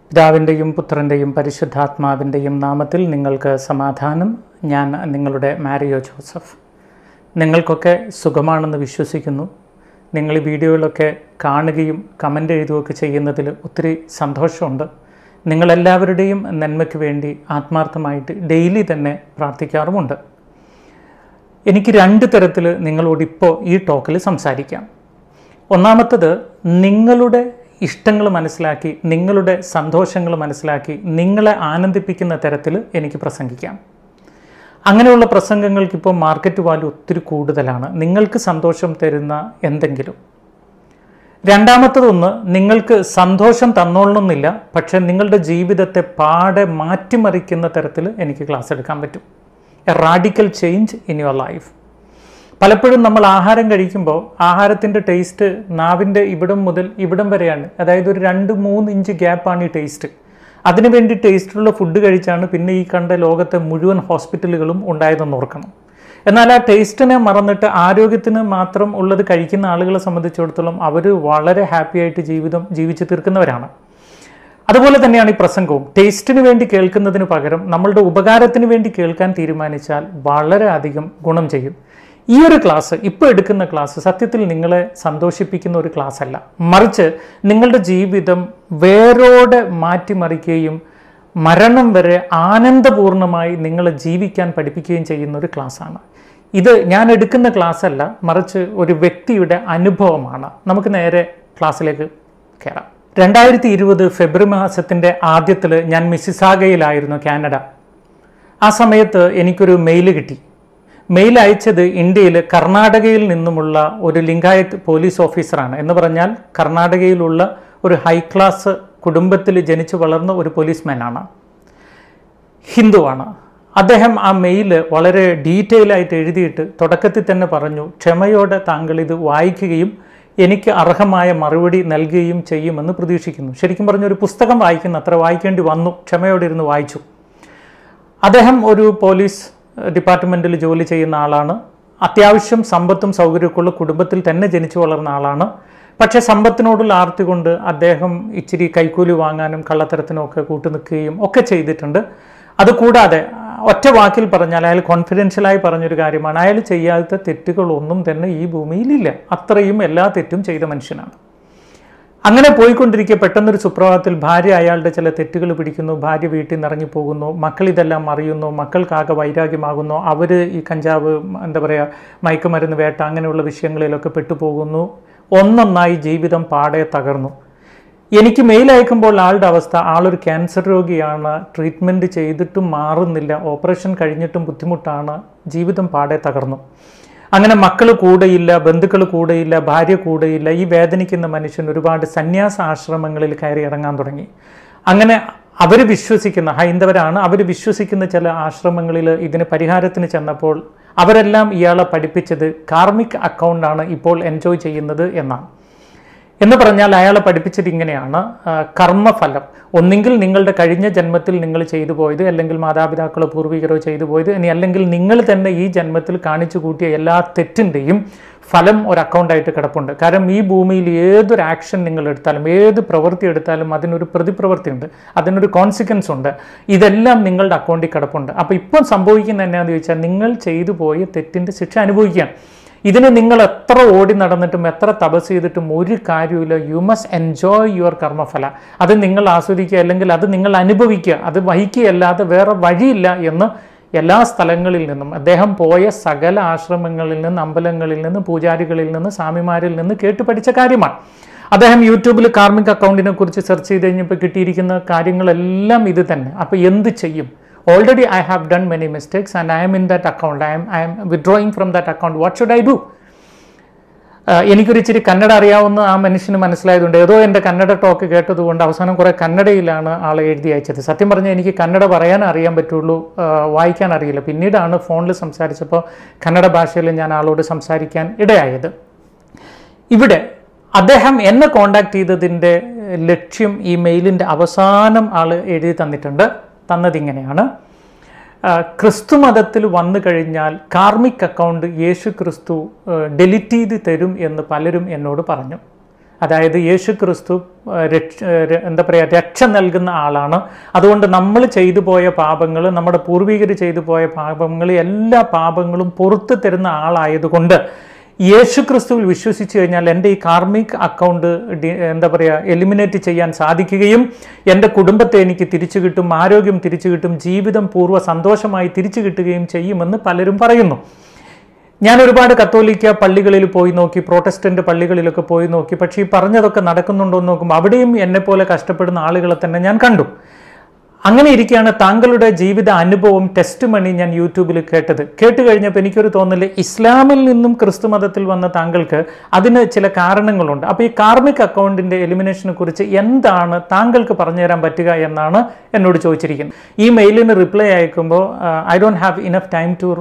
പിതാവിൻ്റെയും പുത്രൻ്റെയും പരിശുദ്ധാത്മാവിൻ്റെയും നാമത്തിൽ നിങ്ങൾക്ക് സമാധാനം ഞാൻ നിങ്ങളുടെ മാരിയോ ജോസഫ് നിങ്ങൾക്കൊക്കെ സുഖമാണെന്ന് വിശ്വസിക്കുന്നു നിങ്ങൾ ഈ വീഡിയോകളൊക്കെ കാണുകയും കമൻ്റ് എഴുതുകയൊക്കെ ചെയ്യുന്നതിൽ ഒത്തിരി സന്തോഷമുണ്ട് നിങ്ങളെല്ലാവരുടെയും നന്മയ്ക്ക് വേണ്ടി ആത്മാർത്ഥമായിട്ട് ഡെയിലി തന്നെ പ്രാർത്ഥിക്കാറുമുണ്ട് എനിക്ക് രണ്ട് തരത്തിൽ നിങ്ങളോട് ഇപ്പോൾ ഈ ടോക്കിൽ സംസാരിക്കാം ഒന്നാമത്തത് നിങ്ങളുടെ ഇഷ്ടങ്ങൾ മനസ്സിലാക്കി നിങ്ങളുടെ സന്തോഷങ്ങൾ മനസ്സിലാക്കി നിങ്ങളെ ആനന്ദിപ്പിക്കുന്ന തരത്തിൽ എനിക്ക് പ്രസംഗിക്കാം അങ്ങനെയുള്ള പ്രസംഗങ്ങൾക്ക് ഇപ്പോൾ മാർക്കറ്റ് വാല്യൂ ഒത്തിരി കൂടുതലാണ് നിങ്ങൾക്ക് സന്തോഷം തരുന്ന എന്തെങ്കിലും രണ്ടാമത്തതൊന്ന് നിങ്ങൾക്ക് സന്തോഷം തന്നോളണമെന്നില്ല പക്ഷേ നിങ്ങളുടെ ജീവിതത്തെ പാടെ മാറ്റിമറിക്കുന്ന തരത്തിൽ എനിക്ക് ക്ലാസ് എടുക്കാൻ പറ്റും a radical change in your life പലപ്പോഴും നമ്മൾ ആഹാരം കഴിക്കുമ്പോൾ ആഹാരത്തിൻ്റെ ടേസ്റ്റ് നാവിൻ്റെ ഇവിടം മുതൽ ഇവിടം വരെയാണ് അതായത് ഒരു രണ്ട് മൂന്ന് ഇഞ്ച് ഗ്യാപ്പാണ് ഈ ടേസ്റ്റ് അതിനു വേണ്ടി ടേസ്റ്റുള്ള ഫുഡ് കഴിച്ചാണ് പിന്നെ ഈ കണ്ട ലോകത്തെ മുഴുവൻ ഹോസ്പിറ്റലുകളും ഉണ്ടായതെന്ന് ഓർക്കണം എന്നാൽ ആ ടേസ്റ്റിനെ മറന്നിട്ട് ആരോഗ്യത്തിന് മാത്രം ഉള്ളത് കഴിക്കുന്ന ആളുകളെ സംബന്ധിച്ചിടത്തോളം അവർ വളരെ ഹാപ്പി ആയിട്ട് ജീവിതം ജീവിച്ചു തീർക്കുന്നവരാണ് അതുപോലെ തന്നെയാണ് ഈ പ്രസംഗവും ടേസ്റ്റിന് വേണ്ടി കേൾക്കുന്നതിന് പകരം നമ്മളുടെ ഉപകാരത്തിന് വേണ്ടി കേൾക്കാൻ തീരുമാനിച്ചാൽ വളരെ അധികം ഗുണം ചെയ്യും ഈ ഒരു ക്ലാസ് ഇപ്പോൾ എടുക്കുന്ന ക്ലാസ് സത്യത്തിൽ നിങ്ങളെ സന്തോഷിപ്പിക്കുന്ന ഒരു ക്ലാസ് അല്ല മറിച്ച് നിങ്ങളുടെ ജീവിതം വേരോടെ മാറ്റിമറിക്കുകയും മരണം വരെ ആനന്ദപൂർണമായി നിങ്ങളെ ജീവിക്കാൻ പഠിപ്പിക്കുകയും ചെയ്യുന്ന ഒരു ക്ലാസ്സാണ് ഇത് ഞാൻ എടുക്കുന്ന ക്ലാസ് അല്ല മറിച്ച് ഒരു വ്യക്തിയുടെ അനുഭവമാണ് നമുക്ക് നേരെ ക്ലാസ്സിലേക്ക് കയറാം രണ്ടായിരത്തി ഇരുപത് ഫെബ്രുവരി മാസത്തിൻ്റെ ആദ്യത്തിൽ ഞാൻ മിസിസാഗയിലായിരുന്നു കാനഡ ആ സമയത്ത് എനിക്കൊരു മെയിൽ കിട്ടി മെയിൽ അയച്ചത് ഇന്ത്യയിൽ കർണാടകയിൽ നിന്നുമുള്ള ഒരു ലിംഗായത്ത് പോലീസ് ഓഫീസറാണ് എന്ന് പറഞ്ഞാൽ കർണാടകയിലുള്ള ഒരു ഹൈ ക്ലാസ് കുടുംബത്തിൽ ജനിച്ചു വളർന്ന ഒരു പോലീസ്മാനാണ് ഹിന്ദുവാണ് അദ്ദേഹം ആ മെയിൽ വളരെ ഡീറ്റെയിൽ ആയിട്ട് എഴുതിയിട്ട് തുടക്കത്തിൽ തന്നെ പറഞ്ഞു ക്ഷമയോടെ താങ്കൾ ഇത് വായിക്കുകയും എനിക്ക് അർഹമായ മറുപടി നൽകുകയും ചെയ്യുമെന്ന് പ്രതീക്ഷിക്കുന്നു ശരിക്കും പറഞ്ഞ ഒരു പുസ്തകം വായിക്കുന്ന അത്ര വായിക്കേണ്ടി വന്നു ക്ഷമയോടെ ഇരുന്ന് വായിച്ചു അദ്ദേഹം ഒരു പോലീസ് ഡിപ്പാർട്ട്മെൻറ്റിൽ ജോലി ചെയ്യുന്ന ആളാണ് അത്യാവശ്യം സമ്പത്തും സൗകര്യമൊക്കെയുള്ള കുടുംബത്തിൽ തന്നെ ജനിച്ചു വളർന്ന ആളാണ് പക്ഷേ സമ്പത്തിനോടുള്ള ആർത്തി കൊണ്ട് അദ്ദേഹം ഇച്ചിരി കൈക്കൂലി വാങ്ങാനും കള്ളത്തരത്തിനും ഒക്കെ കൂട്ടുനിൽക്കുകയും ഒക്കെ ചെയ്തിട്ടുണ്ട് അതുകൂടാതെ ഒറ്റ വാക്കിൽ പറഞ്ഞാൽ അയാൾ കോൺഫിഡൻഷ്യലായി പറഞ്ഞൊരു കാര്യമാണ് അയാൾ ചെയ്യാത്ത തെറ്റുകളൊന്നും തന്നെ ഈ ഭൂമിയിലില്ല അത്രയും എല്ലാ തെറ്റും ചെയ്ത മനുഷ്യനാണ് അങ്ങനെ പോയിക്കൊണ്ടിരിക്കെ പെട്ടെന്നൊരു സുപ്രഭാതത്തിൽ ഭാര്യ അയാളുടെ ചില തെറ്റുകൾ പിടിക്കുന്നു ഭാര്യ വീട്ടിൽ നിന്ന് ഇറങ്ങിപ്പോകുന്നു മക്കൾ ഇതെല്ലാം അറിയുന്നു മക്കൾക്കാകെ വൈരാഗ്യമാകുന്നു അവർ ഈ കഞ്ചാവ് എന്താ പറയുക മയക്കുമരുന്ന് വേട്ട അങ്ങനെയുള്ള വിഷയങ്ങളിലൊക്കെ പെട്ടുപോകുന്നു ഒന്നൊന്നായി ജീവിതം പാടെ തകർന്നു എനിക്ക് മെയിൽ അയക്കുമ്പോൾ ആളുടെ അവസ്ഥ ആളൊരു ക്യാൻസർ രോഗിയാണ് ട്രീറ്റ്മെൻറ്റ് ചെയ്തിട്ടും മാറുന്നില്ല ഓപ്പറേഷൻ കഴിഞ്ഞിട്ടും ബുദ്ധിമുട്ടാണ് ജീവിതം പാടെ തകർന്നു അങ്ങനെ മക്കൾ കൂടെയില്ല ബന്ധുക്കൾ കൂടെയില്ല ഭാര്യ കൂടെയില്ല ഈ വേദനിക്കുന്ന മനുഷ്യൻ ഒരുപാട് സന്യാസ ആശ്രമങ്ങളിൽ കയറി ഇറങ്ങാൻ തുടങ്ങി അങ്ങനെ അവർ വിശ്വസിക്കുന്ന ഹൈന്ദവരാണ് അവർ വിശ്വസിക്കുന്ന ചില ആശ്രമങ്ങളിൽ ഇതിന് പരിഹാരത്തിന് ചെന്നപ്പോൾ അവരെല്ലാം ഇയാളെ പഠിപ്പിച്ചത് കാർമിക് അക്കൗണ്ടാണ് ഇപ്പോൾ എൻജോയ് ചെയ്യുന്നത് എന്നാണ് എന്ന് പറഞ്ഞാൽ അയാളെ പഠിപ്പിച്ചത് ഇങ്ങനെയാണ് കർമ്മഫലം ഒന്നെങ്കിൽ നിങ്ങളുടെ കഴിഞ്ഞ ജന്മത്തിൽ നിങ്ങൾ ചെയ്തു പോയത് അല്ലെങ്കിൽ മാതാപിതാക്കളോ പൂർവികരോ ചെയ്തു പോയത് ഇനി അല്ലെങ്കിൽ നിങ്ങൾ തന്നെ ഈ ജന്മത്തിൽ കാണിച്ചു കൂട്ടിയ എല്ലാ തെറ്റിൻ്റെയും ഫലം ഒരു അക്കൗണ്ടായിട്ട് കിടപ്പുണ്ട് കാരണം ഈ ഭൂമിയിൽ ഏതൊരു ആക്ഷൻ നിങ്ങൾ എടുത്താലും ഏത് പ്രവൃത്തി എടുത്താലും അതിനൊരു പ്രതിപ്രവൃത്തി ഉണ്ട് അതിനൊരു കോൺസിക്വൻസ് ഉണ്ട് ഇതെല്ലാം നിങ്ങളുടെ അക്കൗണ്ടിൽ കിടപ്പുണ്ട് അപ്പോൾ ഇപ്പം സംഭവിക്കുന്ന എന്നാന്ന് ചോദിച്ചാൽ നിങ്ങൾ ചെയ്തു പോയ തെറ്റിൻ്റെ ശിക്ഷ അനുഭവിക്കുകയാണ് ഇതിന് നിങ്ങൾ എത്ര ഓടി നടന്നിട്ടും എത്ര തപസ് ചെയ്തിട്ടും ഒരു കാര്യമില്ല യു മസ്റ്റ് എൻജോയ് യുവർ കർമ്മഫല അത് നിങ്ങൾ ആസ്വദിക്കുക അല്ലെങ്കിൽ അത് നിങ്ങൾ അനുഭവിക്കുക അത് വഹിക്കുകയല്ലാതെ വേറെ വഴിയില്ല എന്ന് എല്ലാ സ്ഥലങ്ങളിൽ നിന്നും അദ്ദേഹം പോയ സകല ആശ്രമങ്ങളിൽ നിന്ന് അമ്പലങ്ങളിൽ നിന്ന് പൂജാരികളിൽ നിന്ന് സ്വാമിമാരിൽ നിന്ന് കേട്ട് പഠിച്ച കാര്യമാണ് അദ്ദേഹം യൂട്യൂബിൽ കാർമിക് അക്കൗണ്ടിനെ കുറിച്ച് സെർച്ച് ചെയ്ത് കഴിഞ്ഞപ്പോൾ കിട്ടിയിരിക്കുന്ന കാര്യങ്ങളെല്ലാം ഇത് തന്നെ അപ്പോൾ എന്ത് ചെയ്യും already I have done many mistakes and I am in that account. I am, I am withdrawing from that account. What should I do? എനിക്കൊരു ഇച്ചിരി കന്നഡ അറിയാവുന്ന ആ മനുഷ്യന് മനസ്സിലായതുകൊണ്ട് ഏതോ എൻ്റെ കന്നഡ ടോക്ക് കേട്ടതുകൊണ്ട് അവസാനം കുറേ കന്നഡയിലാണ് ആൾ എഴുതി അയച്ചത് സത്യം പറഞ്ഞാൽ എനിക്ക് കന്നഡ പറയാൻ അറിയാൻ പറ്റുള്ളൂ വായിക്കാൻ അറിയില്ല പിന്നീടാണ് ഫോണിൽ സംസാരിച്ചപ്പോൾ കന്നഡ ഭാഷയിൽ ഞാൻ ആളോട് സംസാരിക്കാൻ ഇടയായത് ഇവിടെ അദ്ദേഹം എന്നെ കോണ്ടാക്ട് ചെയ്തതിൻ്റെ ലക്ഷ്യം ഈ മെയിലിൻ്റെ അവസാനം ആൾ എഴുതി തന്നിട്ടുണ്ട് തന്നതിങ്ങനെയാണ് ക്രിസ്തു മതത്തിൽ വന്നു കഴിഞ്ഞാൽ കാർമിക് അക്കൗണ്ട് യേശു ക്രിസ്തു ഡെലിറ്റ് ചെയ്ത് തരും എന്ന് പലരും എന്നോട് പറഞ്ഞു അതായത് യേശു ക്രിസ്തു ആ, രക്ഷ ര- എന്താ പറയുക രക്ഷ നൽകുന്ന ആളാണ് അതുകൊണ്ട് നമ്മൾ ചെയ്തു പോയ പാപങ്ങൾ നമ്മുടെ പൂർവികർ ചെയ്തു പോയ പാപങ്ങൾ എല്ലാ പാപങ്ങളും പുറത്തു തരുന്ന ആളായതുകൊണ്ട് യേശു ക്രിസ്തുവിൽ വിശ്വസിച്ച് കഴിഞ്ഞാൽ എൻ്റെ ഈ കാർമിക് അക്കൗണ്ട് ഡി- എന്താ പറയുക എലിമിനേറ്റ് ചെയ്യാൻ സാധിക്കുകയും എൻ്റെ കുടുംബത്തെ എനിക്ക് തിരിച്ചു കിട്ടും ആരോഗ്യം തിരിച്ചു കിട്ടും ജീവിതം പൂർവ്വ സന്തോഷമായി തിരിച്ചു കിട്ടുകയും ചെയ്യുമെന്ന് പലരും പറയുന്നു ഞാൻ ഒരുപാട് കത്തോലിക്ക പള്ളികളിൽ പോയി നോക്കി പ്രോട്ടസ്റ്റന്റ് പള്ളികളിലൊക്കെ പോയി നോക്കി പക്ഷേ ഈ പറഞ്ഞതൊക്കെ നടക്കുന്നുണ്ടോ എന്ന് നോക്കുമ്പോൾ അവിടെയും എന്നെപ്പോലെ കഷ്ടപ്പെടുന്ന ആളുകളെ തന്നെ ഞാൻ കണ്ടു അങ്ങനെ ഇരിക്കുകയാണ് താങ്കളുടെ ജീവിത അനുഭവം ടെസ്റ്റ് മണി ഞാൻ യൂട്യൂബിൽ കേട്ടത് കേട്ട് കഴിഞ്ഞപ്പോൾ എനിക്കൊരു തോന്നല് ഇസ്ലാമിൽ നിന്നും ക്രിസ്തു മതത്തിൽ വന്ന താങ്കൾക്ക് അതിന് ചില കാരണങ്ങളുണ്ട് അപ്പോൾ ഈ കാർമിക് അക്കൗണ്ടിൻ്റെ എലിമിനേഷനെ കുറിച്ച് എന്താണ് താങ്കൾക്ക് പറഞ്ഞു തരാൻ പറ്റുക എന്നാണ് എന്നോട് ചോദിച്ചിരിക്കുന്നത് ഈ മെയിലിന് റിപ്ലൈ അയക്കുമ്പോൾ I don't have enough time to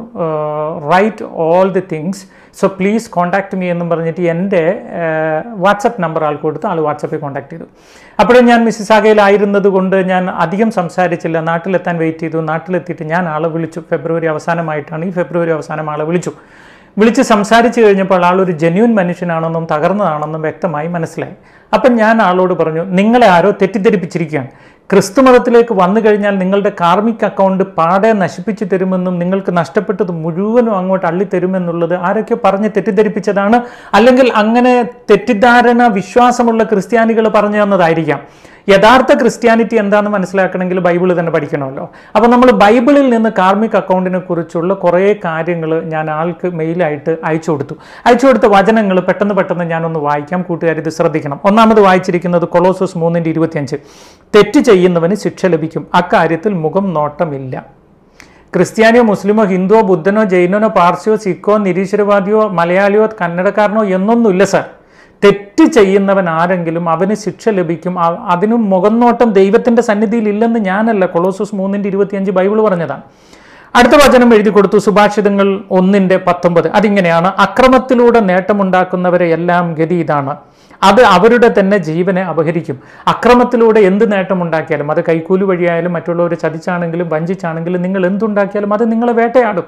write all the things so please contact me എന്നും പറഞ്ഞിട്ട് എൻ്റെ വാട്സപ്പ് നമ്പർ ആൾ കൊടുത്ത് ആൾ വാട്സപ്പിൽ കോൺടാക്ട് ചെയ്തു അപ്പോഴും ഞാൻ മിസ്സിസാഗയിലായിരുന്നത് കൊണ്ട് ഞാൻ അധികം സംസാരിച്ചില്ല നാട്ടിലെത്താൻ വെയിറ്റ് ചെയ്തു നാട്ടിലെത്തിയിട്ട് ഞാൻ ആളെ വിളിച്ചു ഫെബ്രുവരി അവസാനമായിട്ടാണ് ഈ ഫെബ്രുവരി അവസാനം ആളെ വിളിച്ചു വിളിച്ച് സംസാരിച്ചു കഴിഞ്ഞപ്പോൾ ആളൊരു ജെന്യൂൻ മനുഷ്യനാണെന്നും തകർന്നതാണെന്നും വ്യക്തമായി മനസ്സിലായി അപ്പം ഞാൻ ആളോട് പറഞ്ഞു നിങ്ങളെ ആരോ തെറ്റിദ്ധരിപ്പിച്ചിരിക്കുകയാണ് ക്രിസ്തു മതത്തിലേക്ക് വന്നു കഴിഞ്ഞാൽ നിങ്ങളുടെ കാർമിക് അക്കൗണ്ട് പാടെ നശിപ്പിച്ചു തരുമെന്നും നിങ്ങൾക്ക് നഷ്ടപ്പെട്ടത് മുഴുവനും അങ്ങോട്ട് അള്ളിത്തരുമെന്നുള്ളത് ആരൊക്കെ പറഞ്ഞ് തെറ്റിദ്ധരിപ്പിച്ചതാണ് അല്ലെങ്കിൽ അങ്ങനെ തെറ്റിദ്ധാരണ വിശ്വാസമുള്ള ക്രിസ്ത്യാനികൾ പറഞ്ഞു തന്നതായിരിക്കാം യഥാർത്ഥ ക്രിസ്ത്യാനിറ്റി എന്താണെന്ന് മനസ്സിലാക്കണമെങ്കിൽ ബൈബിൾ തന്നെ പഠിക്കണമല്ലോ അപ്പോൾ നമ്മൾ ബൈബിളിൽ നിന്ന് കാർമിക് അക്കൗണ്ടിനെ കുറിച്ചുള്ള കുറേ കാര്യങ്ങൾ ഞാൻ ആൾക്ക് മെയിലായിട്ട് അയച്ചു കൊടുത്തു അയച്ചു കൊടുത്ത വചനങ്ങൾ പെട്ടെന്ന് പെട്ടെന്ന് ഞാനൊന്ന് വായിക്കാം കൂട്ടുകാർ ഇത് ശ്രദ്ധിക്കണം ഒന്നാമത് വായിച്ചിരിക്കുന്നത് കൊളോസസ് മൂന്നിൻ്റെ ഇരുപത്തിയഞ്ച് തെറ്റ് ചെയ്യുന്നവന് ശിക്ഷ ലഭിക്കും അക്കാര്യത്തിൽ മുഖം നോട്ടമില്ല ക്രിസ്ത്യാനിയോ മുസ്ലിമോ ഹിന്ദുവോ ബുദ്ധനോ ജൈനനോ പാർസിയോ സിഖോ നിരീശ്വരവാദിയോ മലയാളിയോ കന്നഡക്കാരനോ എന്നൊന്നുമില്ല സാർ തെറ്റ് ചെയ്യുന്നവൻ ആരെങ്കിലും അവന് ശിക്ഷ ലഭിക്കും അ- അതിനും മുഖംനോട്ടം ദൈവത്തിന്റെ സന്നിധിയിൽ ഇല്ലെന്ന് ഞാനല്ല കൊളോസസ് മൂന്നിന്റെ ഇരുപത്തിയഞ്ച് ബൈബിൾ പറഞ്ഞതാണ് അടുത്ത വചനം എഴുതി കൊടുത്തു സുഭാഷിതങ്ങൾ ഒന്നിന്റെ പത്തൊമ്പത് അതിങ്ങനെയാണ് അക്രമത്തിലൂടെ നേട്ടമുണ്ടാക്കുന്നവരെ എല്ലാം ഗതി ഇതാണ് അത് അവരുടെ തന്നെ ജീവനെ അപഹരിക്കും അക്രമത്തിലൂടെ എന്ത് നേട്ടമുണ്ടാക്കിയാലും അത് കൈക്കൂലി വഴിയായാലും മറ്റുള്ളവരെ ചതിച്ചാണെങ്കിലും വഞ്ചിച്ചാണെങ്കിലും നിങ്ങൾ എന്തുണ്ടാക്കിയാലും അത് നിങ്ങളെ വേട്ടയാടും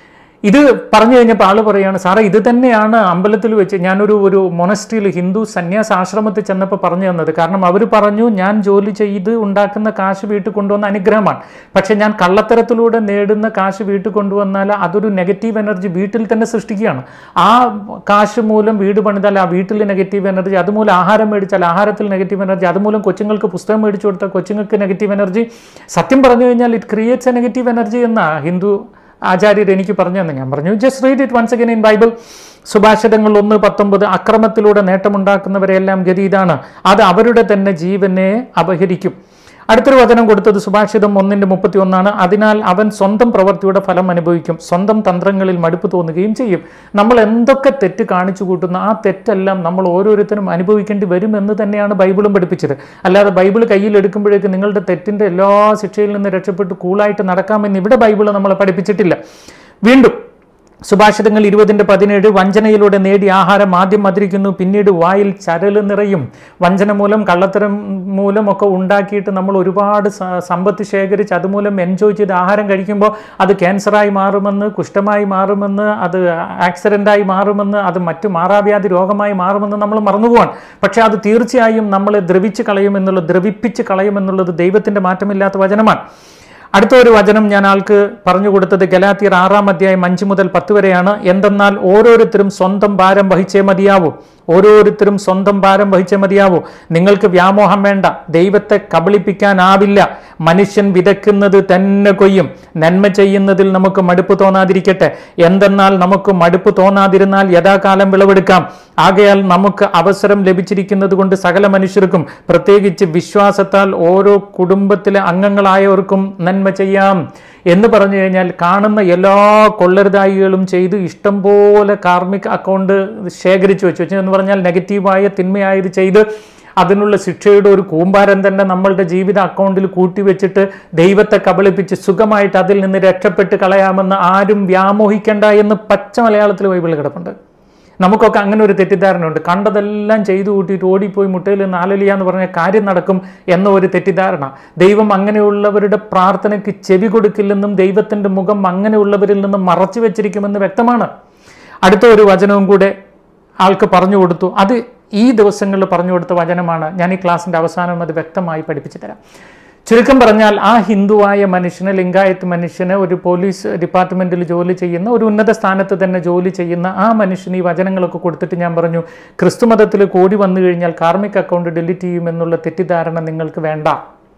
ഇത് പറഞ്ഞു കഴിഞ്ഞപ്പോൾ ആള് പറയാണ് സാറേ ഇത് തന്നെയാണ് അമ്പലത്തിൽ വെച്ച് ഞാനൊരു ഒരു മൊണസ്ട്രിയിൽ ഹിന്ദു സന്യാസ ആശ്രമത്തിൽ ചെന്നപ്പോൾ പറഞ്ഞു തന്നത് കാരണം അവർ പറഞ്ഞു ഞാൻ ജോലി ചെയ്ത് ഉണ്ടാക്കുന്ന കാശ് വീട്ടിൽ കൊണ്ടുവന്ന അനുഗ്രഹമാണ് പക്ഷെ ഞാൻ കള്ളത്തരത്തിലൂടെ നേടുന്ന കാശ് വീട്ടിൽ കൊണ്ടുവന്നാൽ അതൊരു നെഗറ്റീവ് എനർജി വീട്ടിൽ തന്നെ സൃഷ്ടിക്കുകയാണ് ആ കാശ് മൂലം വീട് പണിതാൽ ആ വീട്ടിൽ നെഗറ്റീവ് എനർജി അതുമൂലം ആഹാരം മേടിച്ചാൽ ആഹാരത്തിൽ നെഗറ്റീവ് എനർജി അതുമൂലം കൊച്ചുങ്ങൾക്ക് പുസ്തകം മേടിച്ചു കൊടുത്താൽ കൊച്ചുങ്ങൾക്ക് നെഗറ്റീവ് എനർജി സത്യം പറഞ്ഞു കഴിഞ്ഞാൽ it creates a negative energy എന്നാ ഹിന്ദു ആചാര്യർ എനിക്ക് പറഞ്ഞു തന്നെ ഞാൻ പറഞ്ഞു just read it once again in Bible സുഭാഷിതങ്ങൾ ഒന്ന് പത്തൊമ്പത് അക്രമത്തിലൂടെ നേട്ടമുണ്ടാക്കുന്നവരെല്ലാം ഗതി ഇതാണ് അത് അവരുടെ തന്നെ ജീവനെ അപഹരിക്കും അടുത്തൊരു വചനം കൊടുത്തത് സുഭാഷിതം ഒന്നിന്റെ മുപ്പത്തി ഒന്നാണ് അതിനാൽ അവൻ സ്വന്തം പ്രവൃത്തിയുടെ ഫലം അനുഭവിക്കും സ്വന്തം തന്ത്രങ്ങളിൽ മടുപ്പ് തോന്നുകയും ചെയ്യും നമ്മൾ എന്തൊക്കെ തെറ്റ് കാണിച്ചു കൂട്ടുന്ന ആ തെറ്റെല്ലാം നമ്മൾ ഓരോരുത്തരും അനുഭവിക്കേണ്ടി വരും എന്ന് തന്നെയാണ് ബൈബിളും പഠിപ്പിച്ചത് അല്ലാതെ ബൈബിൾ കയ്യിൽ എടുക്കുമ്പോഴേക്ക് നിങ്ങളുടെ തെറ്റിന്റെ എല്ലാ ശിക്ഷയിൽ നിന്ന് രക്ഷപ്പെട്ട് കൂളായിട്ട് നടക്കാമെന്ന് ഇവിടെ ബൈബിൾ നമ്മളെ പഠിപ്പിച്ചിട്ടില്ല വീണ്ടും സുഭാഷിതങ്ങൾ ഇരുപതിൻ്റെ പതിനേഴ് വഞ്ചനയിലൂടെ നേടിയ ആഹാരം ആദ്യം മധുരിക്കുന്നു പിന്നീട് വായിൽ ചരല് നിറയും വഞ്ചന മൂലം കള്ളത്തരം മൂലം ഒക്കെ ഉണ്ടാക്കിയിട്ട് നമ്മൾ ഒരുപാട് സ- സമ്പത്ത് ശേഖരിച്ച് അതുമൂലം എൻജോയ് ചെയ്ത് ആഹാരം കഴിക്കുമ്പോൾ അത് ക്യാൻസറായി മാറുമെന്ന് കുഷ്ഠമായി മാറുമെന്ന് അത് ആക്സിഡൻ്റായി മാറുമെന്ന് അത് മറ്റു മാറാവ്യാധി രോഗമായി മാറുമെന്ന് നമ്മൾ മറന്നുപോവാൻ പക്ഷേ അത് തീർച്ചയായും നമ്മളെ ദ്രവിച്ച് കളയുമെന്നുള്ളത് ദ്രവിപ്പിച്ച് കളയുമെന്നുള്ളത് ദൈവത്തിൻ്റെ മാറ്റമില്ലാത്ത വചനമാണ് അടുത്ത ഒരു വചനം ഞാൻ ആൾക്ക് പറഞ്ഞു കൊടുത്തത് ഗലാത്തിയർ ആറാം അധ്യായം അഞ്ച് മുതൽ പത്ത് വരെയാണ് എന്തെന്നാൽ ഓരോരുത്തരും സ്വന്തം ഭാരം വഹിച്ചേ മതിയാവൂ ഓരോരുത്തരും സ്വന്തം ഭാരം വഹിച്ചേ മതിയാവൂ നിങ്ങൾക്ക് വ്യാമോഹം വേണ്ട ദൈവത്തെ കബളിപ്പിക്കാനാവില്ല മനുഷ്യൻ വിതയ്ക്കുന്നത് തന്നെ കൊയ്യും നന്മ ചെയ്യുന്നതിൽ നമുക്ക് മടുപ്പ് തോന്നാതിരിക്കട്ടെ എന്തെന്നാൽ നമുക്ക് മടുപ്പ് തോന്നാതിരുന്നാൽ യഥാകാലം വിളവെടുക്കാം ആകയാൽ നമുക്ക് അവസരം ലഭിച്ചിരിക്കുന്നത് കൊണ്ട് സകല മനുഷ്യർക്കും പ്രത്യേകിച്ച് വിശ്വാസത്താൽ ഓരോ കുടുംബത്തിലെ അംഗങ്ങളായവർക്കും നന്മ ചെയ്യാം എന്ന് പറഞ്ഞു കഴിഞ്ഞാൽ കാണുന്ന എല്ലാ കൊള്ളരുതായികളും ചെയ്ത് ഇഷ്ടം പോലെ കാർമിക് അക്കൗണ്ട് ശേഖരിച്ചു വെച്ചു എന്ന് പറഞ്ഞാൽ നെഗറ്റീവായ തിന്മയായത് ചെയ്ത് അതിനുള്ള ശിക്ഷയുടെ ഒരു കൂമ്പാരം തന്നെ നമ്മളുടെ ജീവിത അക്കൗണ്ടിൽ കൂട്ടിവെച്ചിട്ട് ദൈവത്തെ കബളിപ്പിച്ച് സുഖമായിട്ട് അതിൽ നിന്ന് രക്ഷപ്പെട്ട് കളയാമെന്ന് ആരും വ്യാമോഹിക്കേണ്ട എന്ന് പച്ച മലയാളത്തിൽ ബൈബിൾ കിടപ്പുണ്ട് നമുക്കൊക്കെ അങ്ങനെ ഒരു തെറ്റിദ്ധാരണയുണ്ട് കണ്ടതെല്ലാം ചെയ്തു കൂട്ടിയിട്ട് ഓടിപ്പോയി മുട്ടയിൽ നിന്ന് ആലലിയ എന്ന് പറഞ്ഞ കാര്യം നടക്കും എന്ന ഒരു തെറ്റിദ്ധാരണ ദൈവം അങ്ങനെയുള്ളവരുടെ പ്രാർത്ഥനയ്ക്ക് ചെവി കൊടുക്കില്ലെന്നും ദൈവത്തിൻ്റെ മുഖം അങ്ങനെയുള്ളവരിൽ നിന്ന് മറച്ചു വെച്ചിരിക്കുമെന്ന് വ്യക്തമാണ് അടുത്ത ഒരു വചനവും കൂടെ ആൾക്ക് പറഞ്ഞു കൊടുത്തു അത് ഈ ദിവസങ്ങളിൽ പറഞ്ഞു കൊടുത്ത വചനമാണ് ഞാൻ ഈ ക്ലാസ്സിൻ്റെ അവസാനം അത് വ്യക്തമായി പഠിപ്പിച്ചു തരാം ചുരുക്കം പറഞ്ഞാൽ ആ ഹിന്ദുവായ മനുഷ്യന് ലിംഗായത്ത് മനുഷ്യന് ഒരു പോലീസ് ഡിപ്പാർട്ട്മെൻറ്റിൽ ജോലി ചെയ്യുന്ന ഒരു ഉന്നത സ്ഥാനത്ത് തന്നെ ജോലി ചെയ്യുന്ന ആ മനുഷ്യന് ഈ വചനങ്ങളൊക്കെ കൊടുത്തിട്ട് ഞാൻ പറഞ്ഞു ക്രിസ്തുമതത്തിൽ കോടി വന്നു കഴിഞ്ഞാൽ കാർമിക് അക്കൗണ്ട് ഡിലീറ്റ് ചെയ്യുമെന്നുള്ള തെറ്റിദ്ധാരണ നിങ്ങൾക്ക് വേണ്ട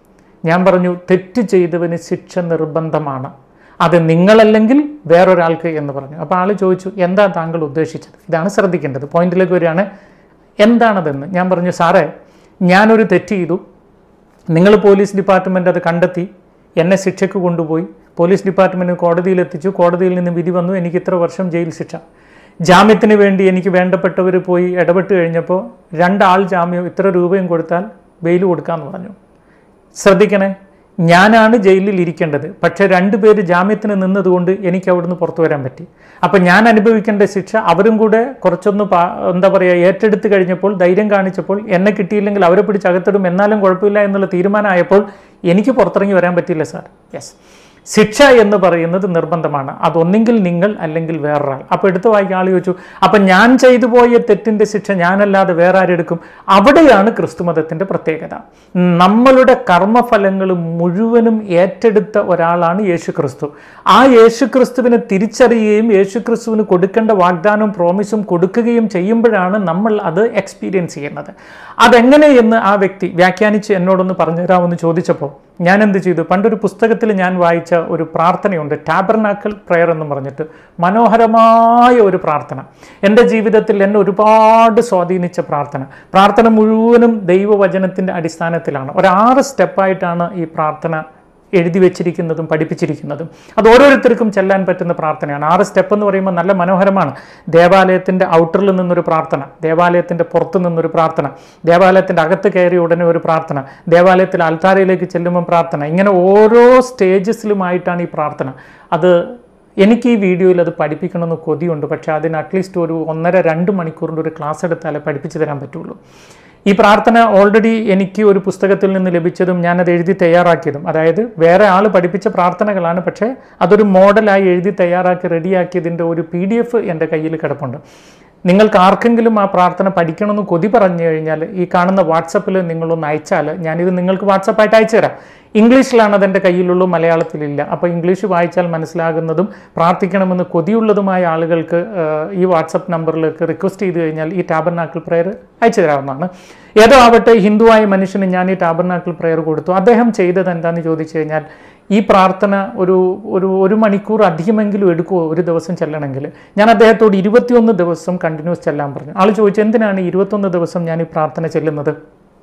ഞാൻ പറഞ്ഞു തെറ്റ് ചെയ്തവന് ശിക്ഷ നിർബന്ധമാണ് അത് നിങ്ങളല്ലെങ്കിൽ വേറൊരാൾക്ക് എന്ന് പറഞ്ഞു അപ്പോൾ ആൾ ചോദിച്ചു എന്താ താങ്കൾ ഉദ്ദേശിച്ചത് ഇതാണ് ശ്രദ്ധിക്കേണ്ടത് പോയിന്റിലേക്ക് വരികയാണ് എന്താണതെന്ന് ഞാൻ പറഞ്ഞു സാറേ ഞാനൊരു തെറ്റ് ചെയ്തു നിങ്ങൾ പോലീസ് ഡിപ്പാർട്ട്മെൻറ്റ് അത് കണ്ടെത്തി എന്നെ ശിക്ഷയ്ക്ക് കൊണ്ടുപോയി പോലീസ് ഡിപ്പാർട്ട്മെൻറ്റ് കോടതിയിൽ എത്തിച്ചു കോടതിയിൽ നിന്ന് വിധി വന്നു എനിക്ക് ഇത്ര വർഷം ജയിൽ ശിക്ഷ ജാമ്യത്തിന് വേണ്ടി എനിക്ക് വേണ്ടപ്പെട്ടവർ പോയി ഇടപെട്ട് കഴിഞ്ഞപ്പോൾ രണ്ടാൾ ജാമ്യം ഇത്ര രൂപയും കൊടുത്താൽ ബെയിൽ കൊടുക്കാമെന്ന് പറഞ്ഞു ശ്രദ്ധിക്കണേ ഞാനാണ് ജയിലിൽ ഇരിക്കേണ്ടത് പക്ഷേ രണ്ടുപേര് ജാമ്യത്തിന് നിന്നതുകൊണ്ട് എനിക്ക് അവിടുന്ന് പുറത്തു വരാൻ പറ്റി അപ്പം ഞാൻ അനുഭവിക്കേണ്ട ശിക്ഷ അവരും കൂടെ കുറച്ചൊന്ന് പാ എന്താ പറയുക ഏറ്റെടുത്ത് കഴിഞ്ഞപ്പോൾ ധൈര്യം കാണിച്ചപ്പോൾ എന്നെ കിട്ടിയില്ലെങ്കിൽ അവരെ പിടിച്ച് അകത്തിടും എന്നാലും കുഴപ്പമില്ല എന്നുള്ള തീരുമാനമായപ്പോൾ എനിക്ക് പുറത്തിറങ്ങി വരാൻ പറ്റില്ല സാർ യെസ് ശിക്ഷ എന്ന് പറയുന്നത് നിർബന്ധമാണ് അതൊന്നെങ്കിൽ നിങ്ങൾ അല്ലെങ്കിൽ വേറൊരാൾ അപ്പോൾ എടുത്തു വായിക്കാൻ ആൾ ചോദിച്ചു അപ്പം ഞാൻ ചെയ്തു പോയ തെറ്റിൻ്റെ ശിക്ഷ ഞാനല്ലാതെ വേറെ ആരെടുക്കും അവിടെയാണ് ക്രിസ്തുമതത്തിൻ്റെ പ്രത്യേകത നമ്മളുടെ കർമ്മഫലങ്ങൾ മുഴുവനും ഏറ്റെടുത്ത ഒരാളാണ് യേശു ക്രിസ്തു ആ യേശു ക്രിസ്തുവിനെ തിരിച്ചറിയുകയും യേശു ക്രിസ്തുവിന് കൊടുക്കേണ്ട വാഗ്ദാനവും പ്രോമിസും കൊടുക്കുകയും ചെയ്യുമ്പോഴാണ് നമ്മൾ അത് എക്സ്പീരിയൻസ് ചെയ്യുന്നത് അതെങ്ങനെ എന്ന് ആ വ്യക്തി വ്യാഖ്യാനിച്ച് എന്നോടൊന്ന് പറഞ്ഞു തരാമെന്ന് ചോദിച്ചപ്പോൾ ഞാൻ എന്ത് ചെയ്തു പണ്ടൊരു പുസ്തകത്തിൽ ഞാൻ വായിച്ച ഒരു പ്രാർത്ഥനയുണ്ട് ടാബർനാക്കൽ പ്രെയർ എന്ന് പറഞ്ഞിട്ട് മനോഹരമായ ഒരു പ്രാർത്ഥന എൻ്റെ ജീവിതത്തിൽ എന്നെ ഒരുപാട് സ്വാധീനിച്ച പ്രാർത്ഥന പ്രാർത്ഥന മുഴുവനും ദൈവവചനത്തിൻ്റെ അടിസ്ഥാനത്തിലാണ് ഒരു ആറ് സ്റ്റെപ്പായിട്ടാണ് ഈ പ്രാർത്ഥന എഴുതി വെച്ചിരിക്കുന്നതും പഠിപ്പിച്ചിരിക്കുന്നതും അത് ഓരോരുത്തർക്കും ചെല്ലാൻ പറ്റുന്ന പ്രാർത്ഥനയാണ് ആറ് സ്റ്റെപ്പ് എന്ന് പറയുമ്പോൾ നല്ല മനോഹരമാണ് ദേവാലയത്തിൻ്റെ ഔട്ടറിൽ നിന്നൊരു പ്രാർത്ഥന ദേവാലയത്തിൻ്റെ പുറത്ത് നിന്നൊരു പ്രാർത്ഥന ദേവാലയത്തിൻ്റെ അകത്ത് കയറിയ ഉടനെ ഒരു പ്രാർത്ഥന ദേവാലയത്തിൽ അൽത്താരയിലേക്ക് ചെല്ലുമ്പോൾ പ്രാർത്ഥന ഇങ്ങനെ ഓരോ സ്റ്റേജസിലുമായിട്ടാണ് ഈ പ്രാർത്ഥന അത് എനിക്ക് ഈ വീഡിയോയിൽ അത് പഠിപ്പിക്കണമെന്ന് കൊതിയുണ്ട് പക്ഷേ അതിന് അറ്റ്ലീസ്റ്റ് ഒരു ഒന്നര രണ്ട് മണിക്കൂറിൻ്റെ ഒരു ക്ലാസ് എടുത്താലേ പഠിപ്പിച്ചു തരാൻ പറ്റുള്ളൂ ഈ പ്രാർത്ഥന ഓൾറെഡി എനിക്ക് ഒരു പുസ്തകത്തിൽ നിന്ന് ലഭിച്ചതും ഞാനത് എഴുതി തയ്യാറാക്കിയതും അതായത് വേറെ ആൾ പഠിപ്പിച്ച പ്രാർത്ഥനകളാണ് പക്ഷേ അതൊരു മോഡലായി എഴുതി തയ്യാറാക്കി റെഡിയാക്കിയതിൻ്റെ ഒരു പി ഡി എഫ് എൻ്റെ കയ്യിൽ കിടപ്പുണ്ട് നിങ്ങൾക്ക് ആർക്കെങ്കിലും ആ പ്രാർത്ഥന പഠിക്കണമെന്ന് കൊതി പറഞ്ഞു കഴിഞ്ഞാൽ ഈ കാണുന്ന വാട്സപ്പിൽ നിങ്ങളൊന്ന് അയച്ചാൽ ഞാനിത് നിങ്ങൾക്ക് വാട്സപ്പായിട്ട് അയച്ചു തരാം ഇംഗ്ലീഷിലാണ് അതെൻ്റെ കയ്യിലുള്ളൂ മലയാളത്തിലില്ല അപ്പോൾ ഇംഗ്ലീഷ് വായിച്ചാൽ മനസ്സിലാകുന്നതും പ്രാർത്ഥിക്കണമെന്ന് കൊതിയുള്ളതുമായ ആളുകൾക്ക് ആ, ഈ വാട്സപ്പ് നമ്പറിലേക്ക് റിക്വസ്റ്റ് ചെയ്ത് കഴിഞ്ഞാൽ ഈ ടാബർനാക്കിൾ പ്രെയർ അയച്ചു തരാവുന്നതാണ് ഏതോ ആവട്ടെ ഹിന്ദുവായ മനുഷ്യന് ഞാൻ ഈ ടാബർനാക്കിൾ പ്രെയർ കൊടുത്തു അദ്ദേഹം ചെയ്തത് എന്താണെന്ന് ചോദിച്ചു കഴിഞ്ഞാൽ ഈ പ്രാർത്ഥന ഒരു ഒരു ഒരു മണിക്കൂർ അധികമെങ്കിലും എടുക്കുമോ ഒരു ദിവസം ചെല്ലണമെങ്കിൽ ഞാൻ അദ്ദേഹത്തോട് ഇരുപത്തിയൊന്ന് ദിവസം കണ്ടിന്യൂസ് ചെല്ലാൻ പറഞ്ഞു ആൾ ചോദിച്ചു എന്തിനാണ് ഈ ഇരുപത്തൊന്ന് ദിവസം ഞാൻ ഈ പ്രാർത്ഥന ചെല്ലുന്നത്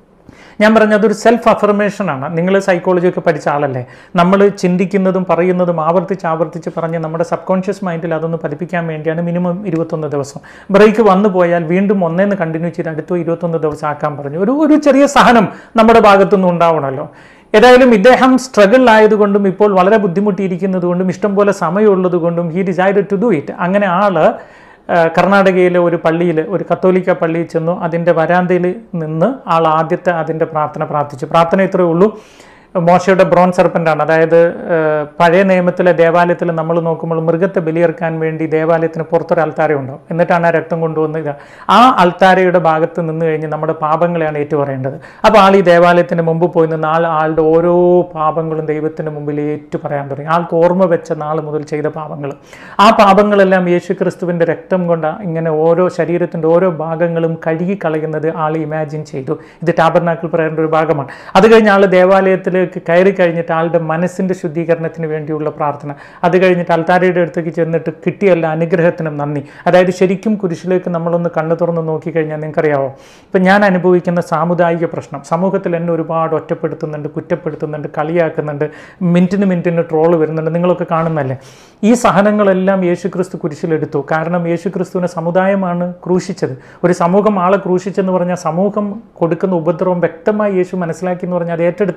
ഞാൻ പറഞ്ഞ അതൊരു സെൽഫ് അഫർമേഷനാണ് നിങ്ങൾ സൈക്കോളജി ഒക്കെ പഠിച്ച ആളല്ലേ നമ്മൾ ചിന്തിക്കുന്നതും പറയുന്നതും ആവർത്തിച്ച് ആവർത്തിച്ച് പറഞ്ഞ് നമ്മുടെ സബ് കോൺഷ്യസ് മൈൻഡിൽ അതൊന്ന് പതിപ്പിക്കാൻ വേണ്ടിയാണ് മിനിമം ഇരുപത്തൊന്ന് ദിവസം ബ്രേക്ക് വന്നു പോയാൽ വീണ്ടും ഒന്നേന്ന് കണ്ടിന്യൂ ചെയ്ത് അടുത്ത ഇരുപത്തൊന്ന് ദിവസം ആക്കാൻ പറഞ്ഞു ഒരു ഒരു ചെറിയ സഹനം നമ്മുടെ ഭാഗത്തുനിന്ന് ഉണ്ടാവണമല്ലോ ഏതായാലും ഇദ്ദേഹം സ്ട്രഗിൾ ആയതുകൊണ്ടും ഇപ്പോൾ വളരെ ബുദ്ധിമുട്ടിയിരിക്കുന്നത് കൊണ്ടും ഇഷ്ടംപോലെ സമയമുള്ളത് കൊണ്ടും he decide to do it അങ്ങനെ ആള് ആ, കർണാടകയിലെ ഒരു പള്ളിയിൽ ഒരു കത്തോലിക്ക പള്ളിയിൽ ചെന്നു അതിൻ്റെ വരാന്തയിൽ നിന്ന് ആൾ ആദ്യത്തെ അതിൻ്റെ പ്രാർത്ഥന പ്രാർത്ഥിച്ചു പ്രാർത്ഥന ഇത്രയേ ഉള്ളൂ മോശയുടെ ബ്രോൺ സർപ്പൻ്റാണ് അതായത് ആ, പഴയ നിയമത്തിലെ ദേവാലയത്തിൽ നമ്മൾ നോക്കുമ്പോൾ മൃഗത്തെ ബലിയെറുക്കാൻ വേണ്ടി ദേവാലയത്തിന് പുറത്തൊരു അൽത്താര ഉണ്ടാവും എന്നിട്ടാണ് ആ രക്തം കൊണ്ടുവന്ന് ഇത് ആ അൽത്താരയുടെ ഭാഗത്ത് നിന്ന് കഴിഞ്ഞ് നമ്മുടെ പാപങ്ങളെയാണ് ഏറ്റുപറയേണ്ടത് അപ്പോൾ ആൾ ഈ ദേവാലയത്തിന് മുമ്പ് പോയി നിന്ന് ആൾ ആളുടെ ഓരോ പാപങ്ങളും ദൈവത്തിന് മുമ്പിൽ ഏറ്റു പറയാൻ തുടങ്ങി ആൾക്ക് ഓർമ്മ വെച്ച നാൾ മുതൽ ചെയ്ത പാപങ്ങൾ ആ പാപങ്ങളെല്ലാം യേശു ക്രിസ്തുവിൻ്റെ രക്തം കൊണ്ട് ഇങ്ങനെ ഓരോ ശരീരത്തിൻ്റെ ഓരോ ഭാഗങ്ങളും കഴുകി കളയുന്നത് ആൾ ഇമാജിൻ ചെയ്തു ഇത് ടാബർനാക്കിൾ പ്രയറിൻ്റെ ഒരു ഭാഗമാണ് അത് കഴിഞ്ഞ് ആൾ ദേവാലയത്തിലേക്ക് കയറി കഴിഞ്ഞിട്ട് ആളുടെ മനസ്സിൻ്റെ ശുദ്ധീകരണത്തിന് വേണ്ടിയുള്ള പ്രാർത്ഥന അത് കഴിഞ്ഞിട്ട് അൽത്താരയുടെ അടുത്തേക്ക് ചെന്നിട്ട് കിട്ടിയ എല്ലാ അനുഗ്രഹത്തിനും നന്ദി അതായത് ശരിക്കും കുരിശിലേക്ക് നമ്മളൊന്ന് കണ്ണു തുറന്ന് നോക്കിക്കഴിഞ്ഞാൽ നിങ്ങൾക്കറിയാവോ ഇപ്പം ഞാൻ അനുഭവിക്കുന്ന സാമുദായിക പ്രശ്നം സമൂഹത്തിൽ എന്നെ ഒരുപാട് ഒറ്റപ്പെടുത്തുന്നുണ്ട് കുറ്റപ്പെടുത്തുന്നുണ്ട് കളിയാക്കുന്നുണ്ട് മിനിറ്റിന് മിനിറ്റിന് ട്രോള് വരുന്നുണ്ട് നിങ്ങളൊക്കെ കാണുന്നല്ലേ ഈ സഹനങ്ങളെല്ലാം യേശു ക്രിസ്തു കുരിശിലെടുത്തു കാരണം യേശു ക്രിസ്തുവിനെ സമുദായമാണ് ക്രൂശിച്ചത് ഒരു സമൂഹം ആളെ ക്രൂശിച്ചെന്ന് പറഞ്ഞാൽ സമൂഹം കൊടുക്കുന്ന ഉപദ്രവം വ്യക്തമായി യേശു മനസ്സിലാക്കി എന്ന് പറഞ്ഞാൽ അത് ഏറ്റെടുത്തതാണ്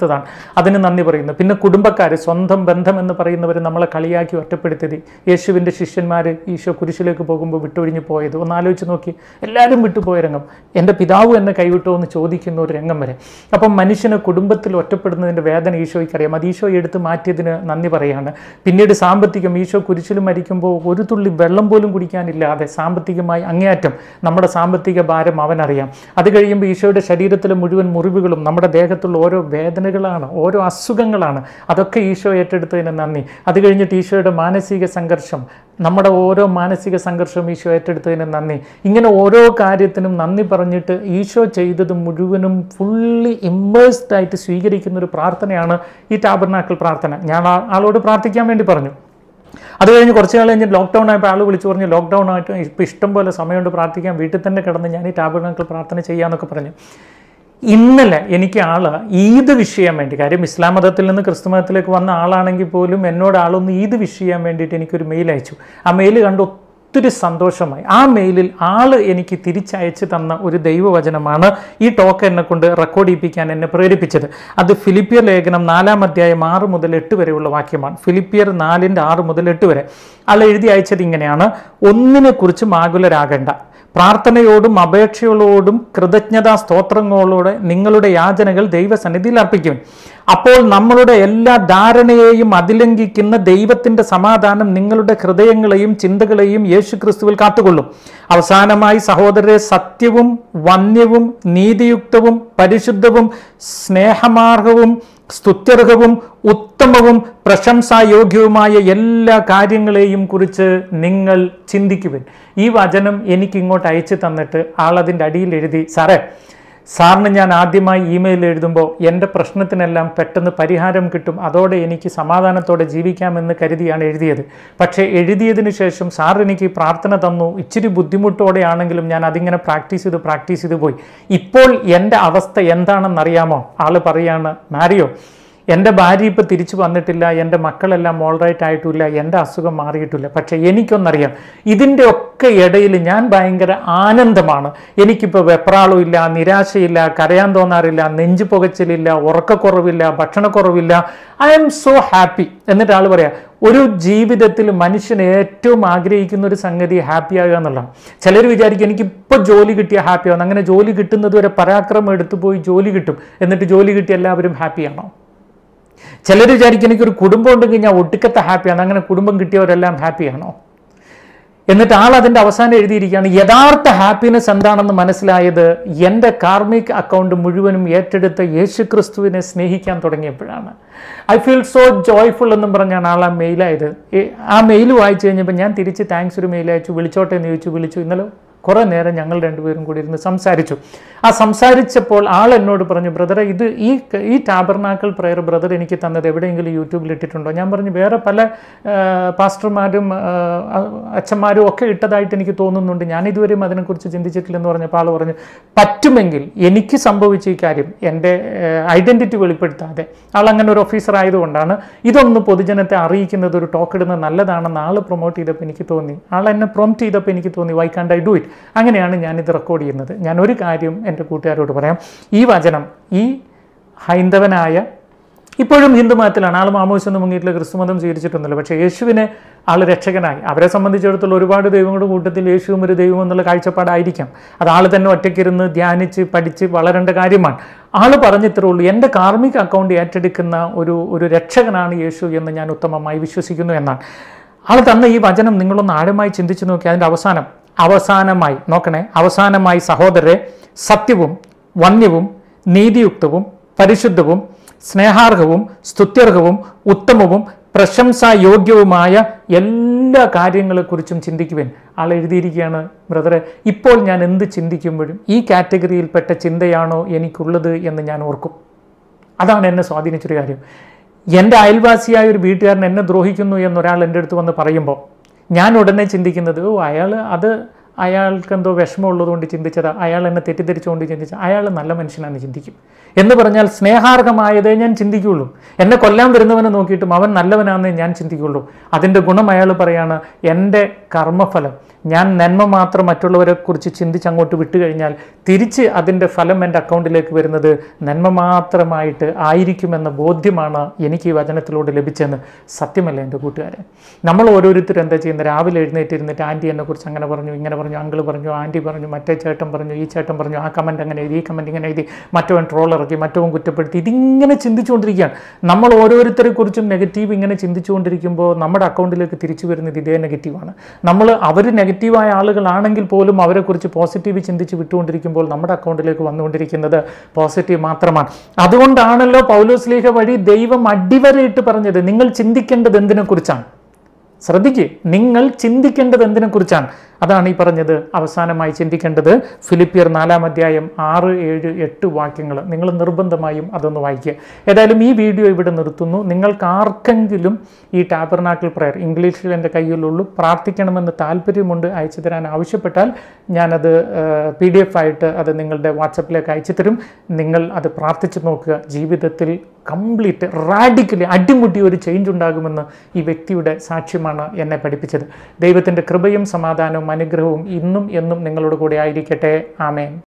അതിന് നന്ദി പറയുന്നു പിന്നെ കുടുംബക്കാർ സ്വന്തം ബന്ധം എന്ന് പറയുന്നവർ നമ്മളെ കളിയാക്കി ഒറ്റപ്പെടുത്തിയത് യേശുവിൻ്റെ ശിഷ്യന്മാർ ഈശോ കുരിശിലേക്ക് പോകുമ്പോൾ വിട്ടൊഴിഞ്ഞു പോയത് ഒന്ന് ആലോചിച്ച് നോക്കി എല്ലാവരും വിട്ടുപോയ രംഗം എൻ്റെ പിതാവ് എന്നെ കൈവിട്ടോ എന്ന് ചോദിക്കുന്ന ഒരു രംഗം വരെ അപ്പം മനുഷ്യന് കുടുംബത്തിൽ ഒറ്റപ്പെടുന്നതിൻ്റെ വേദന ഈശോയ്ക്ക് അറിയാം അത് ഈശോ എടുത്ത് മാറ്റിയതിന് നന്ദി പറയാണ് പിന്നീട് സാമ്പത്തികം ഈശോ കുരിശിൽ മരിക്കുമ്പോൾ ഒരു തുള്ളി വെള്ളം പോലും കുടിക്കാനില്ലാതെ സാമ്പത്തികമായി അങ്ങേയറ്റം നമ്മുടെ സാമ്പത്തിക ഭാരം അവനറിയാം അത് കഴിയുമ്പോൾ ഈശോയുടെ ശരീരത്തിലെ മുഴുവൻ മുറിവുകളും നമ്മുടെ ദേഹത്തുള്ള ഓരോ വേദനകളാണ് ഓരോ അസുഖങ്ങളാണ് അതൊക്കെ ഈശോ ഏറ്റെടുത്തതിന് നന്ദി അത് കഴിഞ്ഞിട്ട് ഈശോയുടെ മാനസിക സംഘർഷം നമ്മുടെ ഓരോ മാനസിക സംഘർഷവും ഈശോ ഏറ്റെടുത്തതിന് നന്ദി ഇങ്ങനെ ഓരോ കാര്യത്തിനും നന്ദി പറഞ്ഞിട്ട് ഈശോ ചെയ്തത് മുഴുവനും ഫുള്ളി ഇമ്മേഴ്സ്ഡ് ആയിട്ട് സ്വീകരിക്കുന്ന ഒരു പ്രാർത്ഥനയാണ് ഈ ടാബർനാക്കൽ പ്രാർത്ഥന ഞാൻ ആ- ആളോട് പ്രാർത്ഥിക്കാൻ വേണ്ടി പറഞ്ഞു അത് കഴിഞ്ഞ് കുറച്ച് നാൾ കഴിഞ്ഞ് ലോക്ക്ഡൗൺ ആയപ്പോൾ ആൾ വിളിച്ചു പറഞ്ഞു ലോക്ക്ഡൗൺ ആയിട്ട് ഇപ്പോൾ ഇഷ്ടം പോലെ സമയമുണ്ട് പ്രാർത്ഥിക്കാൻ വീട്ടിൽ തന്നെ കിടന്ന് ഞാൻ ഈ ടാബർനാക്കൽ പ്രാർത്ഥന ചെയ്യാമെന്നൊക്കെ പറഞ്ഞു ഇന്നലെ എനിക്ക് ആള് ഈദ് വിഷയം വേണ്ടി കാര്യം ഇസ്ലാം മതത്തിൽ നിന്ന് ക്രിസ്തു മതത്തിലേക്ക് വന്ന ആളാണെങ്കിൽ പോലും എന്നോട് ആളൊന്ന് ഈദ് വിഷ് ചെയ്യാൻ വേണ്ടിയിട്ട് എനിക്കൊരു മെയിൽ അയച്ചു ആ മെയിൽ കണ്ട് ഒത്തിരി സന്തോഷമായി ആ മെയിലിൽ ആള് എനിക്ക് തിരിച്ചയച്ചു തന്ന ഒരു ദൈവവചനമാണ് ഈ ടോക്ക് എന്നെ കൊണ്ട് റെക്കോർഡ് ചെയ്യിപ്പിക്കാൻ എന്നെ പ്രേരിപ്പിച്ചത് അത് ഫിലിപ്പിയർ ലേഖനം നാലാം അധ്യായം ആറ് മുതൽ എട്ട് വരെയുള്ള വാക്യമാണ് ഫിലിപ്പിയർ നാലിൻ്റെ ആറ് മുതൽ എട്ട് വരെ ആൾ എഴുതി അയച്ചത് ഇങ്ങനെയാണ് ഒന്നിനെക്കുറിച്ചും ആകുലരാകേണ്ട പ്രാർത്ഥനയോടും അപേക്ഷകളോടും കൃതജ്ഞതാ സ്തോത്രങ്ങളോടെ നിങ്ങളുടെ യാചനകൾ ദൈവസന്നിധിയിൽ അർപ്പിക്കും അപ്പോൾ നമ്മളുടെ എല്ലാ ധാരണയെയും അതിലംഘിക്കുന്ന ദൈവത്തിന്റെ സമാധാനം നിങ്ങളുടെ ഹൃദയങ്ങളെയും ചിന്തകളെയും യേശു ക്രിസ്തുവിൽ കാത്തുകൊള്ളും അവസാനമായി സഹോദരരെ സത്യവും വന്യവും നീതിയുക്തവും പരിശുദ്ധവും സ്നേഹമാർഹവും സ്തുത്യർഹവും ഉത്തമവും പ്രശംസായോഗ്യവുമായ എല്ലാ കാര്യങ്ങളെയും കുറിച്ച് നിങ്ങൾ ചിന്തിക്കുവിൻ ഈ വചനം എനിക്ക് ഇങ്ങോട്ട് അയച്ചു തന്നിട്ട് ആൾ അതിൻ്റെ അടിയിൽ എഴുതി സാറേ സാറിന് ഞാൻ ആദ്യമായി ഇമെയിൽ എഴുതുമ്പോൾ എൻ്റെ പ്രശ്നത്തിനെല്ലാം പെട്ടെന്ന് പരിഹാരം കിട്ടും അതോടെ എനിക്ക് സമാധാനത്തോടെ ജീവിക്കാമെന്ന് കരുതിയാണ് എഴുതിയത് പക്ഷേ എഴുതിയതിന് ശേഷം സാർ എനിക്ക് ഈ പ്രാർത്ഥന തന്നു ഇച്ചിരി ബുദ്ധിമുട്ടോടെയാണെങ്കിലും ഞാൻ അതിങ്ങനെ പ്രാക്ടീസ് ചെയ്ത് പ്രാക്ടീസ് ചെയ്ത് പോയി ഇപ്പോൾ എൻ്റെ അവസ്ഥ എന്താണെന്നറിയാമോ ആള് പറയാണ് മാരിയോ എൻ്റെ ഭാര്യ ഇപ്പോൾ തിരിച്ചു വന്നിട്ടില്ല എൻ്റെ മക്കളെല്ലാം ഓൾറൈറ്റ് ആയിട്ടില്ല എൻ്റെ അസുഖം മാറിയിട്ടില്ല പക്ഷേ എനിക്കൊന്നറിയാം ഇതിൻ്റെ ഒക്കെ ഇടയിൽ ഞാൻ ഭയങ്കര ആനന്ദമാണ് എനിക്കിപ്പോൾ വെപ്രാളവും ഇല്ല നിരാശയില്ല കരയാൻ തോന്നാറില്ല നെഞ്ചു പുകച്ചിലില്ല ഉറക്കക്കുറവില്ല ഭക്ഷണക്കുറവില്ല ഐ എം സോ ഹാപ്പി എന്നിട്ട് ആൾ പറയാം ഒരു ജീവിതത്തിൽ മനുഷ്യൻ ഏറ്റവും ആഗ്രഹിക്കുന്ന ഒരു സംഗതി ഹാപ്പി ആകുക എന്നുള്ളതാണ് ചിലർ വിചാരിക്കും എനിക്ക് ഇപ്പോൾ ജോലി കിട്ടിയാൽ ഹാപ്പി ആവുന്നു അങ്ങനെ ജോലി കിട്ടുന്നത് വരെ പരാക്രമം എടുത്തു പോയി ജോലി കിട്ടും എന്നിട്ട് ജോലി കിട്ടി എല്ലാവരും ഹാപ്പിയാണോ ചിലർ വിചാരിക്കും എനിക്കൊരു കുടുംബം ഉണ്ടെങ്കിൽ ഞാൻ ഒടുക്കത്തെ ഹാപ്പിയാണ് അങ്ങനെ കുടുംബം കിട്ടിയവരെല്ലാം ഹാപ്പിയാണോ എന്നിട്ട് ആൾ അതിൻ്റെ അവസാനം എഴുതിയിരിക്കുകയാണ് യഥാർത്ഥ ഹാപ്പിനെസ് എന്താണെന്ന് മനസ്സിലായത് എൻ്റെ കാർമിക് അക്കൗണ്ട് മുഴുവനും ഏറ്റെടുത്ത യേശു ക്രിസ്തുവിനെ സ്നേഹിക്കാൻ തുടങ്ങിയപ്പോഴാണ് ഐ ഫീൽ സോ ജോയ്ഫുൾ എന്നും പറഞ്ഞാണ് ആൾ ആ മെയിലായത് ആ മെയിൽ വായിച്ചു കഴിഞ്ഞപ്പോൾ ഞാൻ തിരിച്ച് താങ്ക്സ് ഒരു മെയിൽ അയച്ചു വിളിച്ചോട്ടെ എന്ന് ചോദിച്ചു വിളിച്ചു ഇന്നലെ കുറേ നേരം ഞങ്ങൾ രണ്ടുപേരും കൂടി ഇരുന്ന് സംസാരിച്ചു ആ സംസാരിച്ചപ്പോൾ ആൾ എന്നോട് പറഞ്ഞു ബ്രദറെ ഇത് ഈ ഈ ടാബർനാക്കൽ പ്രയർ ബ്രദർ എനിക്ക് തന്നത് എവിടെയെങ്കിലും യൂട്യൂബിൽ ഇട്ടിട്ടുണ്ടോ ഞാൻ പറഞ്ഞു വേറെ പല ആ, പാസ്റ്റർമാരും ആ, അച്ഛന്മാരും ഒക്കെ ഇട്ടതായിട്ട് എനിക്ക് തോന്നുന്നുണ്ട് ഞാൻ ഇതുവരെയും അതിനെക്കുറിച്ച് ചിന്തിച്ചിട്ടില്ലെന്ന് പറഞ്ഞപ്പോൾ ആൾ പറഞ്ഞു പറ്റുമെങ്കിൽ എനിക്ക് സംഭവിച്ച ഈ കാര്യം എൻ്റെ ഐഡൻറ്റിറ്റി വെളിപ്പെടുത്താതെ ആൾ അങ്ങനെ ഒരു ഓഫീസർ ആയതുകൊണ്ടാണ് ഇതൊന്ന് പൊതുജനത്തെ അറിയിക്കുന്നത് ഒരു ടോക്ക് ഇടുന്നത് നല്ലതാണെന്ന് ആൾ പ്രൊമോട്ട് ചെയ്തപ്പോൾ എനിക്ക് തോന്നി ആൾ എന്നെ പ്രൊമോട്ട് ചെയ്തപ്പോൾ എനിക്ക് തോന്നി വൈ കാണ്ട് ഐ ഡു ഇറ്റ് അങ്ങനെയാണ് ഞാനിത് റെക്കോർഡ് ചെയ്യുന്നത് ഞാൻ ഒരു കാര്യം എൻ്റെ കൂട്ടുകാരോട് പറയാം ഈ വചനം ഈ ഹൈന്ദവനായ ഇപ്പോഴും ഹിന്ദു മതത്തിലാണ് ആൾ മാമോസൊന്നും മുങ്ങിയിട്ടുള്ള ക്രിസ്തുമതം സ്വീകരിച്ചിട്ടൊന്നുമില്ല പക്ഷേ യേശുവിനെ ആൾ രക്ഷകനായി അവരെ സംബന്ധിച്ചിടത്തോളം ഒരുപാട് ദൈവങ്ങളുടെ കൂട്ടത്തിൽ യേശുവും ഒരു ദൈവം എന്നുള്ള കാഴ്ചപ്പാടായിരിക്കാം അത് ആൾ തന്നെ ഒറ്റയ്ക്കിരുന്ന് ധ്യാനിച്ച് പഠിച്ച് വളരേണ്ട കാര്യമാണ് ആൾ പറഞ്ഞിത്രേ ഉള്ളൂ എൻ്റെ കാർമിക അക്കൗണ്ട് ഏറ്റെടുക്കുന്ന ഒരു ഒരു രക്ഷകനാണ് യേശു എന്ന് ഞാൻ ഉത്തമമായി വിശ്വസിക്കുന്നു എന്നാണ് ആൾ തന്ന ഈ വചനം നിങ്ങളൊന്ന് ആഴമായി ചിന്തിച്ചു നോക്കി അതിൻ്റെ അവസാനം അവസാനമായി നോക്കണേ അവസാനമായി സഹോദരരെ സത്യവും വന്യവും നീതിയുക്തവും പരിശുദ്ധവും സ്നേഹാർഹവും സ്തുത്യർഹവും ഉത്തമവും പ്രശംസായോഗ്യവുമായ എല്ലാ കാര്യങ്ങളെക്കുറിച്ചും ചിന്തിക്കുവാൻ ആൾ എഴുതിയിരിക്കുകയാണ് ബ്രദറെ ഇപ്പോൾ ഞാൻ എന്ത് ചിന്തിക്കുമ്പോഴും ഈ കാറ്റഗറിയിൽപ്പെട്ട ചിന്തയാണോ എനിക്കുള്ളത് എന്ന് ഞാൻ ഓർക്കും അതാണ് എന്നെ സ്വാധീനിച്ചൊരു കാര്യം എൻ്റെ അയൽവാസിയായ ഒരു വീട്ടുകാരൻ എന്നെ ദ്രോഹിക്കുന്നു എന്നൊരാൾ എൻ്റെ അടുത്ത് വന്ന് പറയുമ്പോൾ ഞാൻ ഉടനെ ചിന്തിക്കുന്നത് ഓ അയാൾ അത് അയാൾക്ക് എന്തോ വിഷമമുള്ളതുകൊണ്ട് ചിന്തിച്ചതാ അയാൾ എന്നെ തെറ്റിദ്ധരിച്ചുകൊണ്ട് ചിന്തിച്ച അയാൾ നല്ല മനുഷ്യനാണെന്ന് ചിന്തിക്കും എന്ന് പറഞ്ഞാൽ സ്നേഹാർഹമായതേ ഞാൻ ചിന്തിക്കുള്ളൂ എന്നെ കൊല്ലാൻ വരുന്നവനെ നോക്കിയിട്ടും അവൻ നല്ലവനാണെന്നേ ഞാൻ ചിന്തിക്കുള്ളൂ അതിൻ്റെ ഗുണം അയാൾ പറയാണ് എൻ്റെ കർമ്മഫലം ഞാൻ നന്മ മാത്രം മറ്റുള്ളവരെ കുറിച്ച് ചിന്തിച്ച് അങ്ങോട്ട് വിട്ടുകഴിഞ്ഞാൽ തിരിച്ച് അതിൻ്റെ ഫലം എൻ്റെ അക്കൗണ്ടിലേക്ക് വരുന്നത് നന്മ മാത്രമായിട്ട് ആയിരിക്കുമെന്ന ബോധ്യമാണ് എനിക്ക് ഈ വചനത്തിലൂടെ ലഭിച്ചതെന്ന് സത്യമല്ല എൻ്റെ കൂട്ടുകാരെ നമ്മൾ ഓരോരുത്തരും എന്താ ചെയ്യുന്നത് രാവിലെ എഴുന്നേറ്റിരുന്നിട്ട് ആൻറ്റി എന്നെ കുറിച്ച് അങ്ങനെ പറഞ്ഞു ഇങ്ങനെ പറഞ്ഞു അങ്കിൾ പറഞ്ഞു ആൻറ്റി പറഞ്ഞു മറ്റേ ചേട്ടൻ പറഞ്ഞു ഈ ചേട്ടൻ പറഞ്ഞു ആ കമൻറ്റ് അങ്ങനെ എഴുതി ഈ കമൻറ്റ് ഇങ്ങനെ എഴുതി മറ്റവൻ ട്രോൾ ഇറക്കി മറ്റവൻ കുറ്റപ്പെടുത്തി ഇതിങ്ങനെ ചിന്തിച്ചുകൊണ്ടിരിക്കുകയാണ് നമ്മൾ ഓരോരുത്തരെ കുറിച്ചും നെഗറ്റീവ് ഇങ്ങനെ ചിന്തിച്ചുകൊണ്ടിരിക്കുമ്പോൾ നമ്മുടെ അക്കൗണ്ടിലേക്ക് തിരിച്ചു വരുന്നത് ഇതേ നെഗറ്റീവാണ് നമ്മൾ അവർ നെഗറ്റീവായ ആളുകളാണെങ്കിൽ പോലും അവരെക്കുറിച്ച് പോസിറ്റീവ് ചിന്തിച്ച് വിട്ടുകൊണ്ടിരിക്കുമ്പോൾ നമ്മുടെ അക്കൗണ്ടിലേക്ക് വന്നുകൊണ്ടിരിക്കുന്നത് പോസിറ്റീവ് മാത്രമാണ് അതുകൊണ്ടാണല്ലോ പൗലോസ്ലീഹ വഴി ദൈവം അടിവരയിട്ട് പറഞ്ഞത് നിങ്ങൾ ചിന്തിക്കേണ്ടത് എന്തിനെക്കുറിച്ചാണ് ശ്രദ്ധിക്കുക നിങ്ങൾ ചിന്തിക്കേണ്ടത് എന്തിനെക്കുറിച്ചാണ് അതാണ് ഈ പറഞ്ഞത് അവസാനമായി ചിന്തിക്കേണ്ടത് ഫിലിപ്പിയർ നാലാം അധ്യായം ആറ് ഏഴ് എട്ട് വാക്യങ്ങൾ നിങ്ങൾ നിർബന്ധമായും അതൊന്ന് വായിക്കുക ഏതായാലും ഈ വീഡിയോ ഇവിടെ നിർത്തുന്നു നിങ്ങൾക്ക് ആർക്കെങ്കിലും ഈ ടാബർനാക്കിൾ പ്രയർ ഇംഗ്ലീഷിൽ എൻ്റെ കയ്യിലുള്ളൂ പ്രാർത്ഥിക്കണമെന്ന് താല്പര്യമുണ്ട് അയച്ചു തരാൻ ആവശ്യപ്പെട്ടാൽ ഞാനത് പി ഡി എഫ് ആയിട്ട് അത് നിങ്ങളുടെ വാട്സപ്പിലേക്ക് അയച്ചു തരും നിങ്ങൾ അത് പ്രാർത്ഥിച്ച് നോക്കുക ജീവിതത്തിൽ കംപ്ലീറ്റ് റാഡിക്കലി അടിമുട്ടി ഒരു ചേഞ്ച് ഉണ്ടാകുമെന്ന് ഈ വ്യക്തിയുടെ സാക്ഷ്യമാണ് എന്നെ പഠിപ്പിച്ചത് ദൈവത്തിൻ്റെ കൃപയും സമാധാനവും അനുഗ്രഹവും ഇന്നും എന്നും നിങ്ങളുടെ കൂടെ ആയിരിക്കട്ടെ ആമേൻ